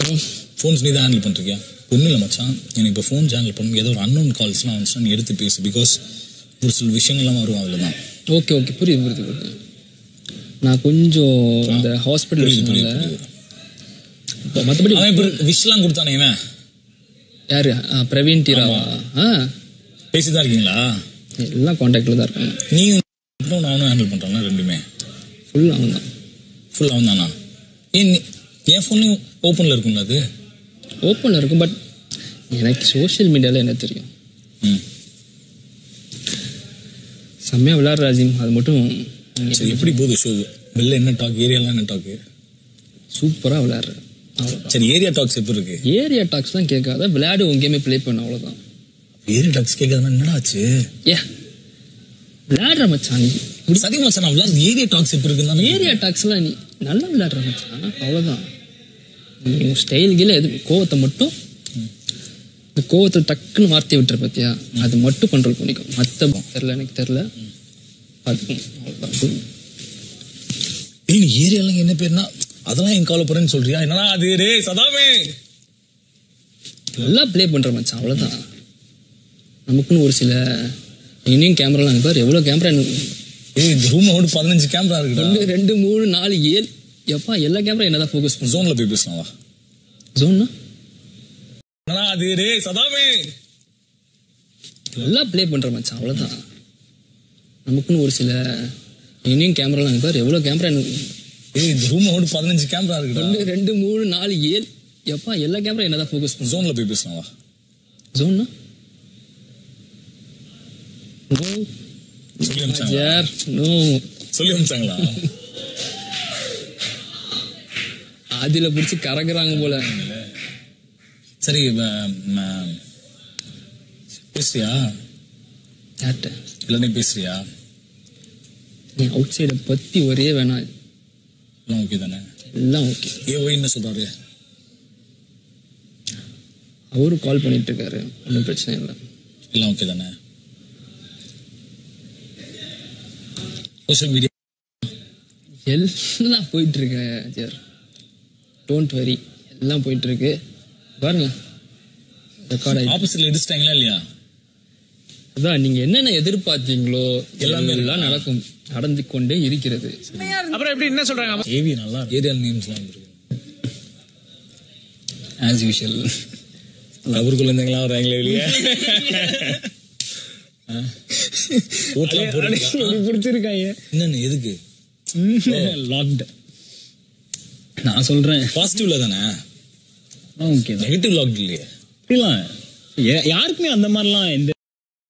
அப்புறம் ஃபோன்ஸ் நீ தான் ஹேண்டில் பண்ணிருக்கியா ஒன்றும் இல்லை மச்சான் எனக்கு இப்போ ஃபோன் ஹேண்டில் பண்ணணும் ஏதோ ஒரு அன்னோன் கால்ஸ்லாம் வந்துச்சுன்னா நீ எடுத்து பேசு பிகாஸ் ஒரு சில விஷயங்கள்லாம் வரும் அதில் தான் ஓகே ஓகே புரியுது புரியுது புரியுது நான் கொஞ்சம் இந்த ஹாஸ்பிட்டல் புரியுது புரியுது விஷயம்ல புரியுது இப்போ மற்றபடி அவன் இப்போ விஷலாம் கொடுத்தானே இவன் யாரு ஆ, பிரவீன் டீராவா ஆ பேசி தான் இருக்கீங்களா எல்லாம் காண்டாக்டில் தான் இருக்காங்க நீயும் அப்புறம் நானும் ஹேண்டில் பண்ணுறாங்க ரெண்டுமே ஃபுல் அவன் தான் ஃபுல் அவன் தானா ஏன் நீ- என் ஃபோன்லையும் ஓப்பனில் இருக்கும்ல அது ஓப்பனில் இருக்கும் பட் எனக்கு சோஷியல் மீடியாவில் என்ன தெரியும் ம் செம்மையாக விளையாடுற ராஜிம் அது மட்டும் சரி எப்படி போகுது ஷோ வெளில என்ன டாக் ஏரியாலாம் என்ன டாக்கு சூப்பராக விளையாடுற அவ்வளோதான் சரி ஏரியா டாக்ஸ் எப்படி இருக்கு ஏரியா டாக்ஸ்லாம் கேட்காத விளையாடு உன் கேமே ப்ளே பண்ண அவ்வளோதான் ஏரியா டாக்ஸ் கேட்காதுன்னா என்னடா ஆச்சு ஏ விளையாடுற மச்சான் நீ சரி மச்சான் நான் விளையாடு ஏரியா டாக்ஸ் எப்படி இருக்குன்னு ஏரியா டாக்ஸ்லாம் நீ நல்லா விளையாடுற மச்சான் அவ்வளோதான் நீ உன் ஸ்டைல் கீழே எது கோவத்தை மட்டும் இந்த கோவத்தில் டக்குன்னு வார்த்தையை விட்டுற பார்த்தியா அது மட்டும் கண்ட்ரோல் பண்ணிக்கும் மற்ற தெரில எனக்கு தெரில அதுக்கும் அவ்வளோதான் ஏய் நீ ஏரியால என்ன பேர்னா அதெல்லாம் என் கால போறேன்னு சொல்றியா என்னடா அது ரே சதாமே நல்லா ப்ளே பண்ணுற மச்சான் அவ்வளோதான் நமக்குன்னு ஒரு சில இனியும் கேமராலாம் அங்கே பாரு எவ்வளோ கேமரா ஏய் இந்த ரூம்ல மட்டும் பதினஞ்சு கேமரா இருக்குடா ஒன்று ரெண்டு மூணு நாலு ஏழு எப்பா எல்லா கேமரா என்னதான் ஃபோக்கஸ் பண்ணும் ஜோன்ல போய் பேசலாம் வா ஜோன்னா என்னடா அது ரே சதாமே நல்லா ப்ளே பண்ணுற மச்சான் அவ்வளோதான் நமக்குன்னு ஒரு சில இனியும் கேமராலாம் அங்கே பாரு எவ்வளோ கேமரா ஏய் இந்த ரூம்ல மட்டும் பதினஞ்சு கேமரா இருக்குடா ஒன்று ரெண்டு மூணு நாலு ஏழு எப்பா எல்லா கேமரா என்னதான் ஃபோக்கஸ் பண்ணும் ஜோன்ல போய் பேசலாம் வா ஜோன்னா நோ சொல்லி அனுப்பிச்சாங்களா யார் நோ சொல்லி அனுப்பிச்சாங்களா அதில் பிடிச்சி கறக்குறாங்க போல சரி ம- ம- பேசுறியா யார்கிட்ட எல்லாத்தையும் பேசுறியா நீ அவுட் சைடை பற்றி ஒரே வேணாம் எல்லாம் ஓகே தானே எல்லாம் ஓகே ஏ ஓய் என்ன சொல்றாரு அவரும் கால் பண்ணிட்டு இருக்காரு ஒன்றும் பிரச்சனை இல்லை எல்லாம் ஓகே தானே சோஷியல் மீடியா எல்லாம் போயிட்டு இருக்கு ஜர் டோன்ட் வரி எல்லாம் போயிட்டு இருக்கு பாருங்க ரெக்கார்ட் ஆயிடுச்சு ஆப்போசிட்ல இடிச்சிட்டாங்களா இல்லையா அதான் நீங்க என்னென்ன எதிர்பார்த்தீங்களோ எல்லாமே எல்லாம் நடக்கும் நடந்து கொண்டே இருக்கிறது அப்புறம் எப்படி என்ன சொல்றாங்க ஏவி நல்லா ஏரியா நேம்ஸ்லாம் வந்துருக்கு ஆஸ் யூஷுவல் அவர் குழந்தைங்களா வராங்களே வெளியே ஓட்டலாம் போடுறீங்களா? பிடிச்சிருக்காங்க என்னன்னு எதுக்கு லாக்டு நான் சொல்றேன் பாசிட்டிவ்ல தானே ஓகே நெகட்டிவ் லாக் இல்லையே இப்படிலாம் யாருக்குமே அந்த மாதிரிலாம் எந்த